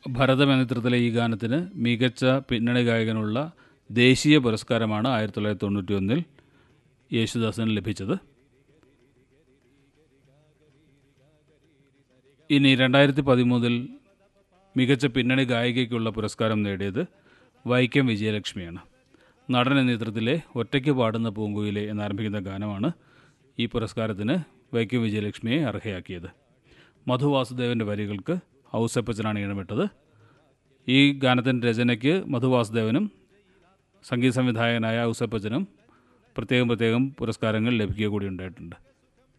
ഭരതം എന്ന ചിത്രത്തിലെ ഈ ഗാനത്തിന് മികച്ച പിന്നണി ഗായകനുള്ള ദേശീയ പുരസ്കാരമാണ് ആയിരത്തി തൊള്ളായിരത്തി തൊണ്ണൂറ്റി ഒന്നിൽ യേശുദാസിന് ലഭിച്ചത് ഇനി രണ്ടായിരത്തി പതിമൂന്നിൽ മികച്ച പിന്നണി ഗായികയ്ക്കുള്ള പുരസ്കാരം നേടിയത് വൈക്കം വിജയലക്ഷ്മിയാണ് നടൻ എന്ന ചിത്രത്തിലെ ഒറ്റയ്ക്ക് പാടുന്ന പൂങ്കുയിലെ എന്നാരംഭിക്കുന്ന ഗാനമാണ് ഈ പുരസ്കാരത്തിന് വൈക്കം വിജയലക്ഷ്മിയെ അർഹയാക്കിയത് മധു വാസുദേവൻ്റെ വരികൾക്ക് ഔസപ്പച്ചനാണ് ഈണമിട്ടത് ഈ ഗാനത്തിൻ്റെ രചനയ്ക്ക് മധു വാസുദേവനും സംഗീത സംവിധായകനായ ഔസപ്പച്ചനും പ്രത്യേകം പ്രത്യേകം പുരസ്കാരങ്ങൾ ലഭിക്കുക കൂടി ഉണ്ടായിട്ടുണ്ട്